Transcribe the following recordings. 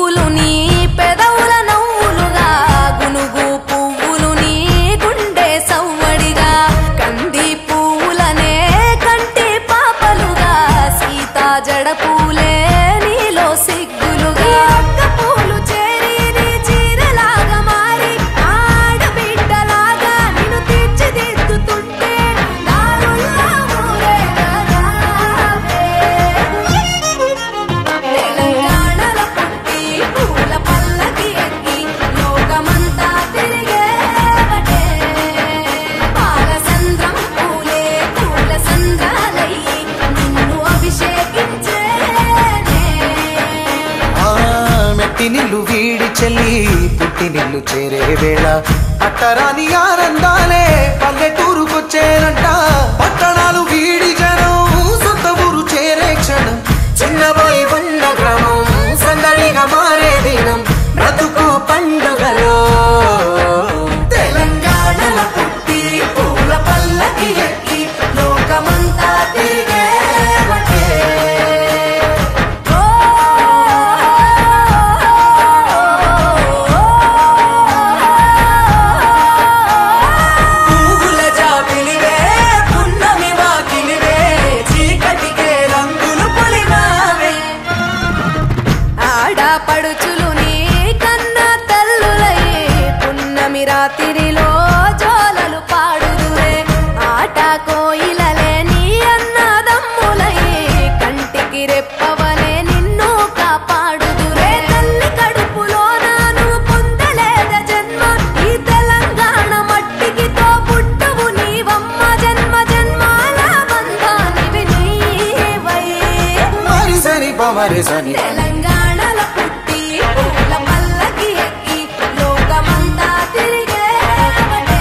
పువ్వులు నీ పెదవుల నవ్వులుగా గునుగు పువ్వులు నీ గుండె సవ్వడిగా కంది పువ్వులనే కంటి పాపలుగా సీతా జడ పూలే నీలో సిగ్గులుగా ఒక్క పూలు చేరి నీ చీరలాగా మారి ఆడబిడ్డలాగా నిన్ను తీర్చిదిద్దుతుంటే దారుల్లా ఊరేగరావే. తెలంగాణలో పుట్టి పూల పల్లకి ఎక్కి లోకమంతా తిరిగేవటే. పాలసంద్రం పూలే పూల సంద్రాలయ్యి నిన్ను అభిషేకించేనే ఆ మెట్టి నిల్లు వీడి చెల్లి పుట్టి నిల్లు చేరే వేళ అట్టరాని ఆనందాలే పల్లెటూరుకొచ్చేనంట పట్టణాలు వీడి జనం సొంత ఊరు చేరే క్షణం చిన్నబోయి బండ గ్రామం సందడిగా మారే దినం బ్రతుకు పండుగలో తెలంగాణల పుట్టి పూల పల్లకి ఎక్కి లోకమంతా తిరిగేవటే. ఓ పువ్వుల జాబిలివే పున్నమి వాకిలివే చీకటికే రంగులు పొలిమావే ఆడపడుచులు నీ కన్న తల్లులయ్యే పున్నమి రాత్రిలో జోలలు పాడుదురే ఆట కోయిలలే నీ అన్నదమ్ములయ్యే కంటికి రెప్పవలే నిన్ను కాపాడుదురే తల్లి కడుపులో నాను పొందలేద జన్మ ఈ తెలంగాణ మట్టికి తో పుట్టవు నీవమ్మ జన్మ జన్మాల బంధానివి నీవై మరి సరి పమరి సని తెలంగాణలో పుట్టి పూల పల్లకి ఎక్కి లోకమంతా తిరిగేవటే.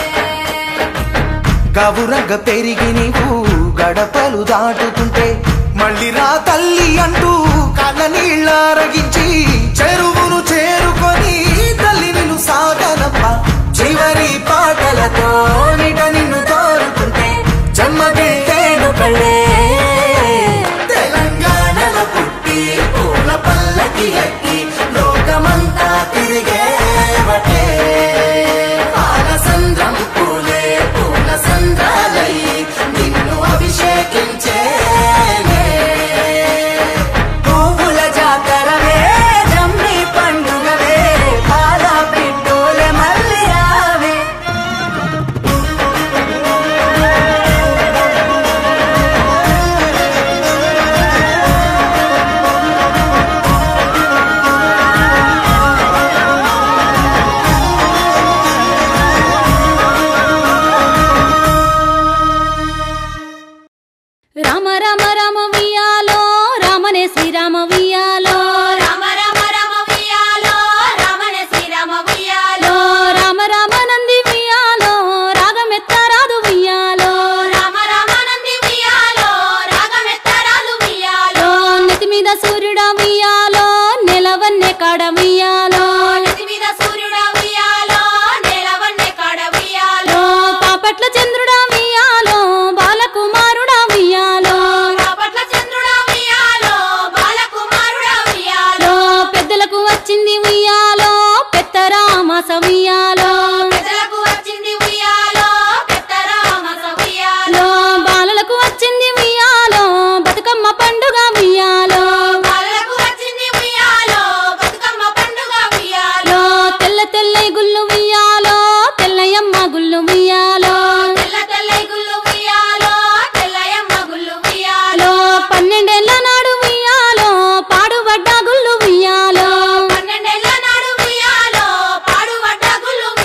గవురగ పెరిగి నీవు గడపలు దాటుతుంటే మళ్ళీ రా తల్లి అంటూ కళ్ళ నీళ్ళ అరగించి చెరువును చేరుకొని తల్లి నిన్ను సాగనప్ప చివరి పాటలతో నిట నిన్ను తోరుతుంటే జన్మదిట్టేను కళ్ళే తెలంగాణలో పుట్టి పూల పల్లకి ఎక్కి లోకమంతా తిరిగేవటే పాలసంద్రం పూలే పూల సంద్రాలై నిన్ను అభిషేకించేనే పువ్వుల జాతరవే జమ్మి పండుగవే పాల పిట్టోలే మళ్ళీ రావే రామ రామ రామ వియాలో రామనే శ్రీరామ వియాలో రామ రామ రామ వియాలో రామణ శ్రీరామ వియాలో రామ రామ నంది వియాలో రాగమెత్తరాదు వియాలో రామ రామ నంది వియాలో రాగమెత్తరాలు వియాలో నెతి మీద సూర్యుడ వియాలో నెలవన్నె కాడ వియాలో నెత్తి మీద సూర్యుడ వియాలో నేలవన్నె కాడ వియాలో పాపట్ల చంద్రుడ వియాలో బాలకుమారుడ వియాలో పట్ల చంద్రుడ వియాలో బాలకుమారుడ వియాలో పెద్దలకు వచ్చింది ఉయ్యాలో పెత్తరామాస ఉయ్యాలో పెద్దలకు వచ్చింది వియాలో పెద్దరామస వియాలో బాలలకు వచ్చింది ఉయ్యాలో బతుకమ్మ పండుగ ఉయ్యాలో బాలకు వచ్చింది వియాలో బతుకమ్మ పండుగ వియాలో తెల్ల తెల్ల గుళ్ళు ఉయ్యాలో తెల్లయమ్మ గుళ్ళు ఉయ్యాలో తెల్ల తెల్ల గుళ్ళు వియాలో తెల్లయమ్మ గుళ్ళు వియాలో పన్నెండేళ్ల నాడు ఉయ్యాలో పాడుబడ్డ గుళ్ళు ఉయ్యాలో పన్నెండేళ్ల నాడు వియాలో పాడుబడ్డ గుళ్ళు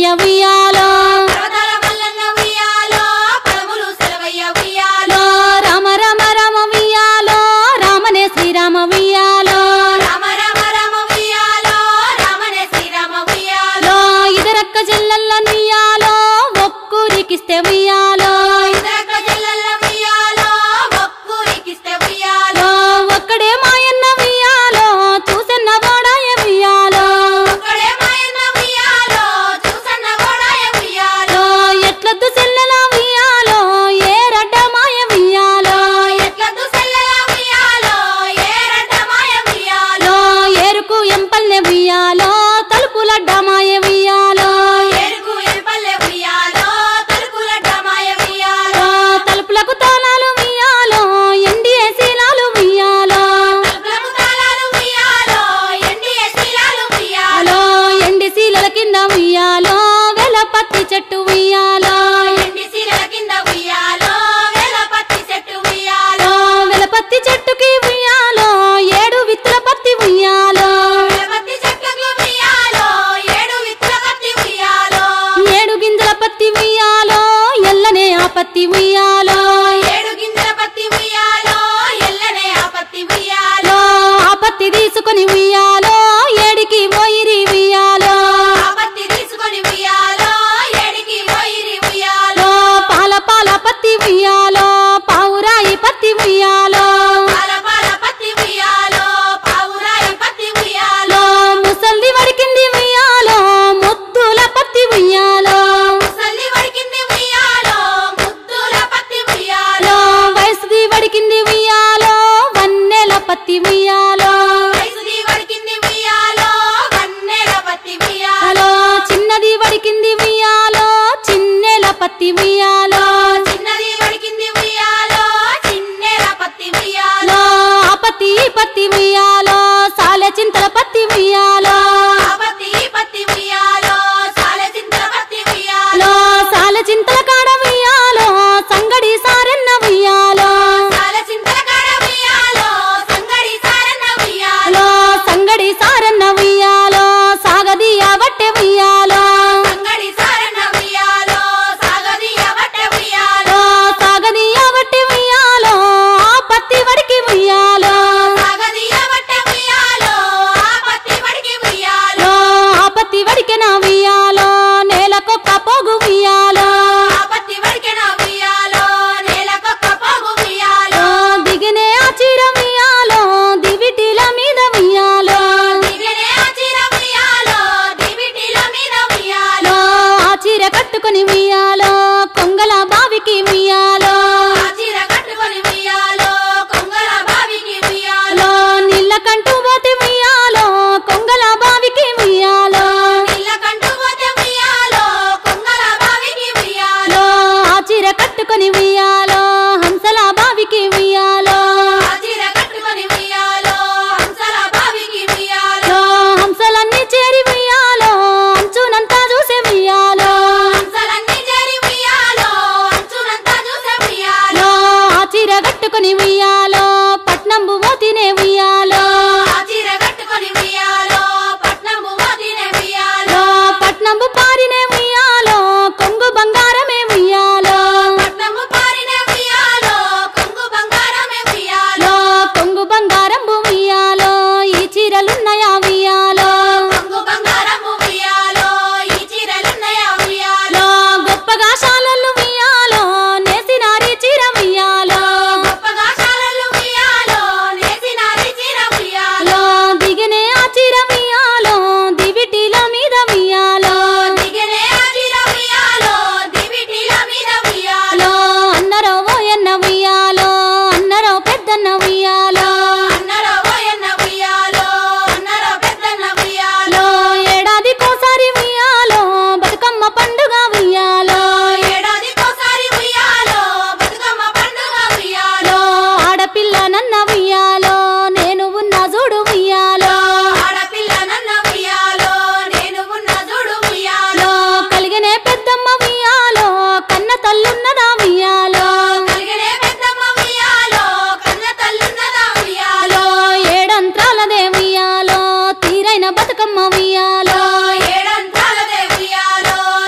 సెలవయ్య ఉయ్యాలో పర్వతాల మల్లన్న ఉయ్యాలో పదములు సెలవయ్య ఉయ్యాలో రామ రామ రామ ఉయ్యాలో రామనే శ్రీరామ ఉయ్యాలో రామ రామ రామ ఉయ్యాలో రామనే శ్రీరామ ఉయ్యాలో లో ఇదరక్క జల్లల్ల నుయ్యాలో ఒక్కూరికిస్తే ఉయ్యాలో ఇద్దరక్క చెల్లెళ్ళ ఉయ్యాలో ఒక్కూరికిస్తే ఉయ్యాలో లో ఒక్కడే మాయన్న ఉయ్యాలో చూసన్న బోడాయ ఉయ్యాలో ఒక్కడే మాయన్న ఉయ్యాలో చూసన్న గోడాయ ఉయ్యాలో లో ఎట్లద్దు చెల్లెల ఉయ్యాలో ఏ రడ్డ మాయ ఉయ్యాలో ఎట్లద్దు సెల్లెల ఉయ్యాలో ఏరడ్డ మాయ ఉయ్యాలో లో ఏరుకు ఎంపల్లె ఉయ్యాలో తలుపులడ్డ మాయ ఉయ్యాలో ఎరుకు ఎంపల్లె ఉయ్యాలో తలుపులడ్డ మాయ ఉయ్యాలో లో తలుపులకు తాళాలు ఉయ్యాలో ఎండి శీలాలు ఉయ్యాలో తలుపులకు తాళాలు ఉయ్యాలో ఎండి శీలాలు ఉయ్యాలో లో ఎండి శీలల కింద ఉయ్యాలో వెల పత్తి చెట్టు ఉయ్యాలో ఎండి శీలల కింద ఉయ్యాలో వేల పత్తి చెట్టు ఉయ్యాలో లో వెలపత్తి చెట్టుకి ఉయ్యాలో ఏడు విత్తుల పత్తి ఉయ్యాలో పత్తి చెట్లకు ఉయ్యాలో ఏడు విత్తుల పత్తి ఉయ్యాలో ఏడు గింజల పత్తి ఉయ్యాలో ఎల్లనే ఆ పత్తి ఉయ్యాలో ఏడు గింజల పత్తి ఉయ్యాలో ఎల్లనే ఆ పత్తి ఉయ్యాలో లో ఆ పత్తి తీసుకొని ఉయ్యాలో ఏడికి పోయిరి ఉయ్యాలో ఆ పత్తి తీసుకొని ఉయ్యాలో ఏడికి పోయిరి ఉయ్యాలో లో పాల పాల పత్తి ఉయ్యాలో పావురాయి పత్తి ఉయ్యాలో పాల పాల పత్తి ఉయ్యాలో పావురాయి పత్తి ఉయ్యాలో లో ముసల్ది వడికింది ఉయ్యాలో ముద్దుల పత్తి ఉయ్యాలో ముసల్లి వడికింది ఉయ్యాలో ముద్దుల పత్తి ఉయ్యాలో లో వయసుది వడికింది ఉయ్యాలో వన్నెల పత్తి ఉయ్యాలో వయసుది వడికింది ఉయ్యాలో వన్నెల పత్తి ఉయ్యాలో హలో చిన్నది వడికింది ఉయ్యాలో చిన్నెల పత్తి ఉయ్యాలో చిన్నది వడికింది ఉయ్యాలో చిన్నెల పత్తి ఉయ్యాలో లో ఆ పత్తి ఈ పత్తి ఉయ్యాలో సాలె చింతల పత్తి ఉయ్యాలో ఆ పత్తి ఈ పత్తి ఉయ్యాలో సాలె చింతల పత్తి ఉయ్యాలో లో సాలె చింతల కాడ ఉయ్యాలో సంగడి సారెన్న ఉయ్యాలో సాలె చింతల కాడ ఉయ్యాలో సంగడి సారన్న ఉయ్యాలో లో సంగడి సారన్న ఉయ్యాలో సాగదీయ బట్టె ఉయ్యాలో సంగడి సారన్న ఉయ్యాలో సాగదీయ బట్టె ఉయ్యాలో లో సాగదీయ బట్టె ఉయ్యాలో ఆ పత్తి వడికి ఉయ్యాలో సాగదీయ బట్టె ఉయ్యాలో ఆ పత్తి వడికి ఉయ్యాలో లో ఆ పత్తి వడికెన ఉయ్యాలో నేలకొక్క పోగు ఉయ్యాలో ఆ పత్తి వడికెన ఉయ్యాలో నేలకొక్క పోగు ఉయ్యాలో లో దిగినే ఆ చీర ఉయ్యాలో దివిటిల మీద ఉయ్యాలో దిగనే ఆ చీర ఉయ్యాలో దివిటిల మీద ఉయ్యాలో లో ఆ చీర కట్టుకొని ఉయ్యాలో కొంగల బావికి ఉయ్యాలో ఆ చీర కట్టుకొని ఉయ్యాలో కొంగల బావికి ఉయ్యాలో లో నీళ్ళ కంటూ పోతే ఉయ్యాలో కొంగల బావికి ఉయ్యాలో నీళ్ళ కంటూ పోతే ఉయ్యాలో కొంగల బావికి ఉయ్యాలో లో ఆ చీర కట్టుకొని ఉయ్యాలో హంసల బావికి ఉయ్యాలో ఆ చీర కట్టుకొని ఉయ్యాలో హంసల బావికి ఉయ్యాలో లో హంసలన్నీ చేరి ఉయ్యాలో అంచునంతా చూసే ఉయ్యాలో హంసలన్నీ చేరి ఉయ్యాలో అంచునంతా చూసే ఉయ్యాలో లో ఆ చీర కట్టుకొని ఉయ్యాలో పట్నంబు మోతినే ఉయ్యాలో ఆ చీర కట్టుకొని ఉయ్యాలో పట్నము మోదినే ఉయ్యాలో లో పట్నంబు పారినే ఉయ్యాలో కొంగు బంగారమే ఉయ్యాలో పట్నము పారినే ఉయ్యాలో కొంగు బంగారమే ఉయ్యాలో లో కొంగు బంగారంబు ఉయ్యాలో ఈ చీరలున్నాయా ఉయ్యాలో కొంగు బంగారము ఉయ్యాలో ఈ చీరలున్నాయా ఉయ్యాలో లో గొప్పగా శాలలు ఉయ్యాలో నేసినారి చీర ఉయ్యాలో గొప్పగా శాలలు ఉయ్యాలో నేసినారి చీర ఉయ్యాలో లో దిగినే ఆ చీర ఉయ్యాలో దివిటిల మీద ఉయ్యాలో దిగనే ఆ చీర ఉయ్యాలో దివిటిల మీద ఉయ్యాలో లో అన్నరో ఓయన్న ఉయ్యాలో అన్నరో పెద్దన్న ఉయ్యాలో అన్నరో ఓయన్న ఉయ్యాలో అన్నరో పెద్దన్న ఉయ్యాలో లో ఏడాది కోసారి ఉయ్యాలో బతుకమ్మ పండుగ ఉయ్యాలో ఏడాదికోసారి ఉయ్యాలో బతుకమ్మ పండుగ ఉయ్యాలో లో ఆడపిల్ల నన్న ఉయ్యాలో నేను ఉన్న చూడు ఉయ్యాలో ఆడపిల్ల నన్న ఉయ్యాలో నేను ఉన్న చూడు ఉయ్యాలో లో కలిగినే పెద్దమ్మ ఉయ్యాలో కన్న తల్లున్నదా ఉయ్యాలో కలిగనే పెద్దమ్మ ఉయ్యాలో కన్న తల్లున్నదా ఉయ్యాలో లో ఏడంత్రాలదే ఉయ్యాలో తీరైన బతుకమ్మ ఉయ్యాలో ఏడంతాలదే ఉయ్యాలో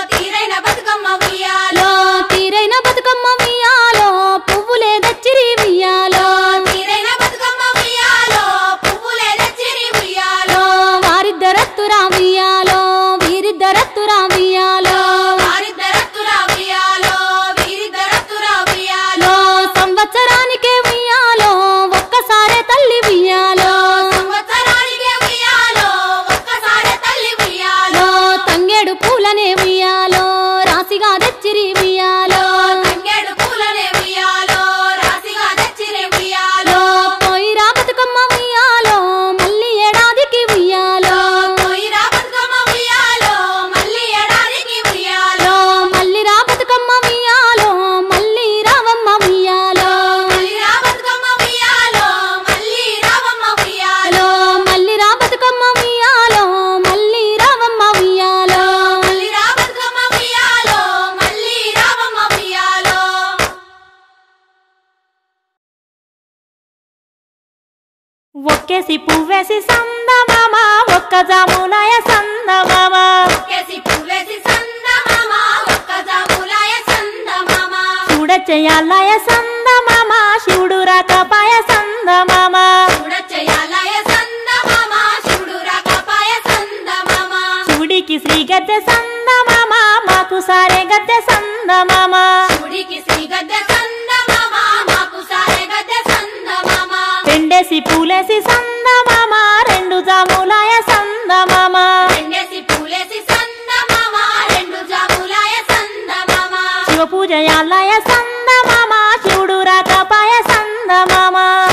ఒక్కేసి పువ్వేసి సందమామ ఒక్క జాములాయ సందమామ ఒక్కేసి పువ్వేసి సందమామ ఒక్క జాములాయ సందమామ చూడచెయ్యాలయ సందమామ శివుడు రాకపాయ సందమామ చూడచెయ్యాలయ సందమామ శివుడు రాకపాయ సందమామ శివుడికి శ్రీ గద్దె సందమామ మాకు సారే గద్దె సందమామ శివుడికి శ్రీ గద్దె సందమామ మాకు సారె గద్దె సందమామ రెండేసి పూలేసి సందమామ రెండు జాములాయ సందమామ రెండేసి పూలేసి సందమామ రెండు జాములాయ సందమామ శివ పూజయాలయ సందమామ శివుడు రాకపాయ సందమామ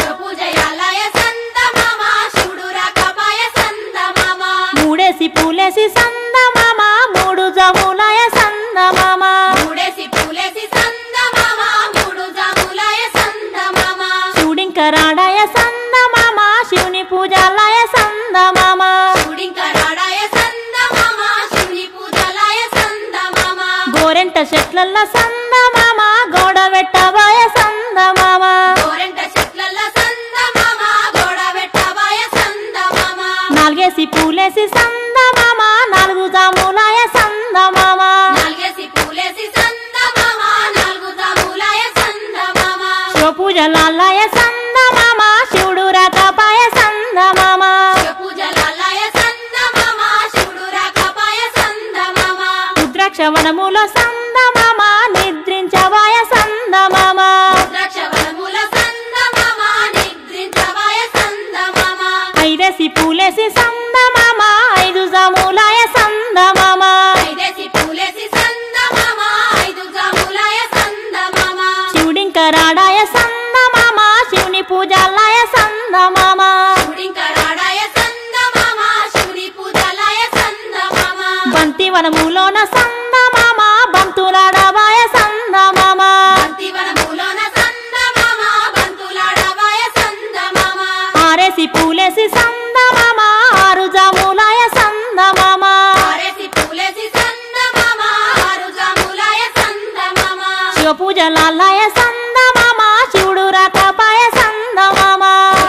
పూజయాలయ సందమామ శివుడు రాకపాయ సందమామ మూడేసి పూలేసి సందమామ మూడు జాములాయ సందమామ మూడేసి పూలేసి సందమామ మూడు జాములాయ సందమామ శివుడింక రాడాయ సందమామ శివుని పూజాలయ సందమామ శివుడింక రాడాయ సందమామ శివుని పూజలాయ సందమామ గోరెంట చెట్లల్ల సందమామ గోడ వెట్టబాయ సందమామ గోరెంట చెట్లల్ల సందమామ గోడ వెట్టబాయ సందమామ నాలుగేసి పూలేసి సందమామ నాలుగు జాములాయ సందమామ నాలుగేసి పూలేసి సందమామ నాలుగు జాములాయ సందమామ శివ పూజలాలయ సందమామ శివుడు రాకపాయ సందమామ పూజలాలయ సందమామ శివుడు రాకపాయ సందమామ రుద్రాక్ష వనములో సందమామ నిద్రించవాయ సందమామ ద్రాక్షవనముల సందమామ నిద్రించవాయ సందమామ ఐదేసి పూలేసి సందమామ ఐదు జాములాయ సందమామ ఐదేసి పూలేసి సందమామ ఐదు జాములాయ సందమామ శివుడింక రాడాయ సందమామ శివుని పూజాలయ సందమామ శివుడింక రాడాయ సందమామ శివుని పూజలాయ సందమామ బంతి వనములోన సందమామ బంతులాడవాయ సందమామ బంతివనములోన సందమామ బంతులాడవాయ సందమామ ఆరేసి పూలేసి సందమామ ఆరు జాములాయ సందమామ ఆరేసి పూలేసి సందమామ ఆరు జాములాయ సందమామ శివ పూజలాలయ సందమామ శివుడు రాకపాయ సందమామ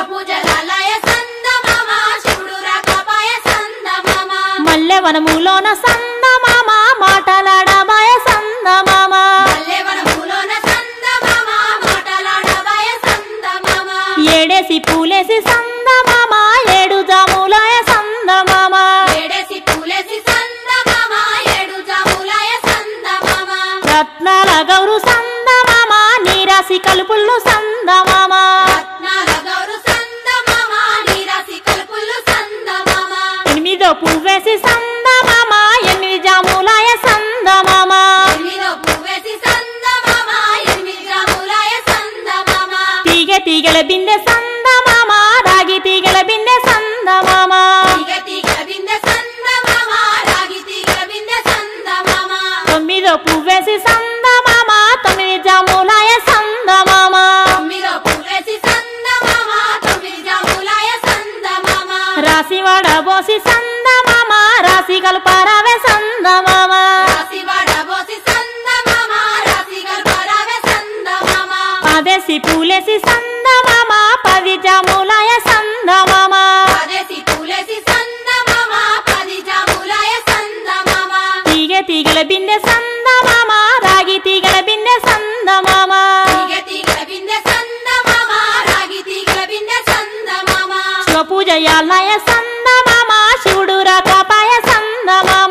పూజలాలయ సందమామ శివుడు రాకపాయ సందమామ మల్లె వనములోన సందమామ మాటలాడబాయ సందమామ పల్లెవనములోన సందమామ మాటలాడవాయ సందమామ ఏడేసి పూలేసి సందమామ ఏడు జాములాయ సందమామ ఏడేసి పూలేసి సందమామ ఏడు జాములాయ సందమామ రత్నాల గౌరు సందమామ నీరాసి కలుపుళ్ళు సందమామ రత్నాల గౌరు సందమామ నీరాసి కలుపులు సందమామ ఎనిమిదో పువ్వేసి సందమామ ఎనిమిది జాములాయ సందమామ ఎనిమిదో పువ్వేసి సందమామ ఎనిమిది జాములాయ సందమామ తీగ తీగల బిందె సందమామ రాగి తీగల బిందె సందమామ తీగ తీగ బిందె సందమామ రాగి తీగ బిందె సందమామ తొమ్మిదో పువ్వేసి సందమామ తొమ్మిది జాములాయ సందమామ తొమ్మిదో పువ్వేసి సందమామ తొమ్మిది జాములాయ సందమామ రాసి వడబోసి సందమామ రాసి కల్పరావే సందమామ రాసి వడబోసి సందమామ రాసి గర్భరావే సందమామ పదేసి పూలేసి సందమామ పది జాములాయ సందమామ పదేసి పూలేసి సందమామ పది జాములాయ సందమామ తీగ తీగల బిందె సందమామ రాగి తీగల బిందె సందమామ తీగ తీగ బిందె సందమామ రాగి తీగ బిందె సందమామ శివ పూజయాలయ సందమామ శివుడు రాకపాయ సందమామ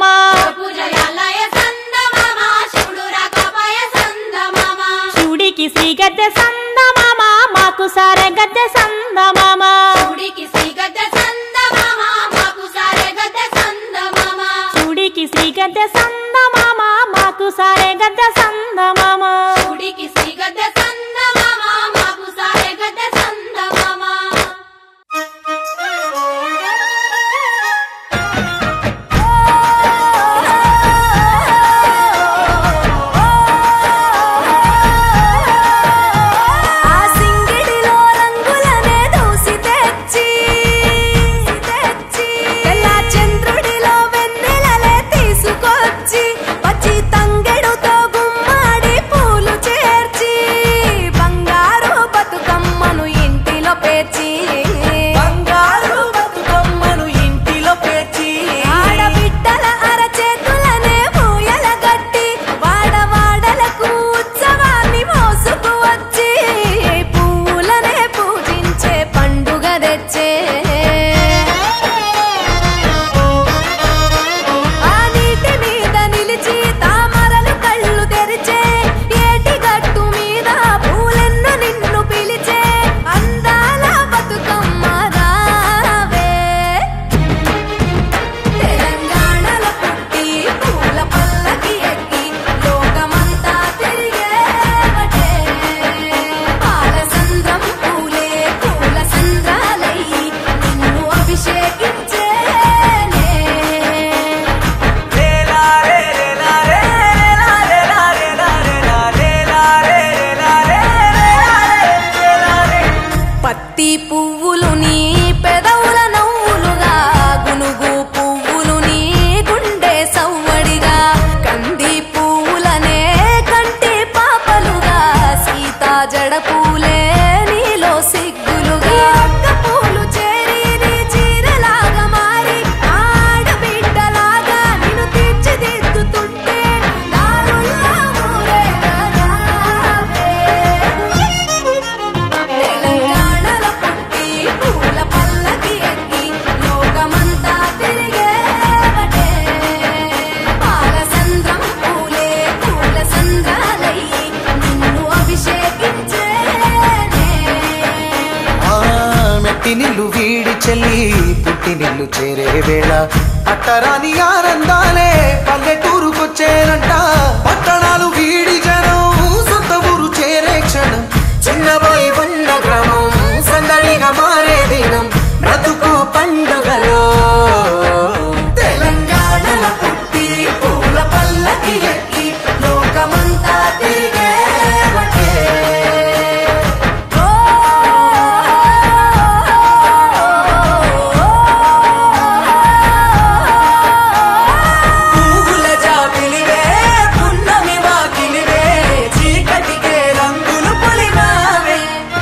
పూజయాలయ సందమామ శివుడు రాకపాయ సందమామ శివుడికి శ్రీ గద్దె సందమామ మాకు సారె గద్దె సందమామ శివుడికి శ్రీ గద్దె సందమామ మాకు సారె గద్దె సందమామ శివుడికి శ్రీ గద్దె సందమామ మాకు సారె గద్దె సందమామ శివుడికి శ్రీ గద్దె సందమామ మాకు సారె గద్దె సందమామ ఆ సింగిడిలో రంగులనే పుట్టినిల్లు చేరే వేళ అట్టరాని ఆనందాలే పల్లెటూరుకొచ్చేనంట పట్టణాలు వీడి జనం సొంత ఊరు చేరే క్షణం చిన్నబోయి ఉన్న గ్రామం సందడిగా మారే దినం బ్రతుకు పండుగలో తెలంగాణలో పుట్టి పూల పల్లకి ఎక్కి లోకమంతా తిరిగే వటే. ఓ పువ్వుల జాబిలివే పున్నమి వాకిలివే చీకటికే రంగులు పొలిమావే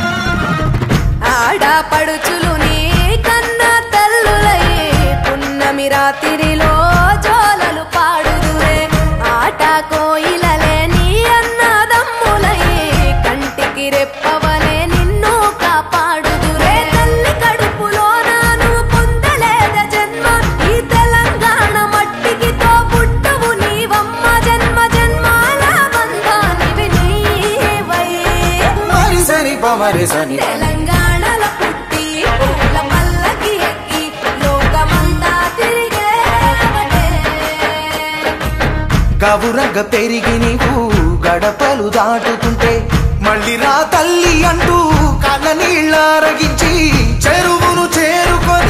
ఆడపడుచులు నీ కన్న తల్లులయ్యే పున్నమి రాత్రిలో జోలలు పాడుదురే ఆట కోయిలలే నీ అన్నదమ్ములయ్యే కంటికి రెప్పవలే నిన్ను కాపాడుదురే తల్లి కడుపులో నాను పొందలేద జన్మ ఈ తెలంగాణ మట్టికి తో పుట్టవు నీవమ్మ జన్మ జన్మాల బంధానివి నీవయ్యే మరి సరి పమరి సని తెలంగాణలో పుట్టి పూల పల్లకి ఎక్కి లోకమంతా తిరిగే ఒకటే. గవురగ పెరిగి నీవు గడపలు దాటుతుంటే మళ్ళీ రా తల్లి అంటూ కళ్ళ నీళ్ళ అరగించి చెరువును చేరుకొని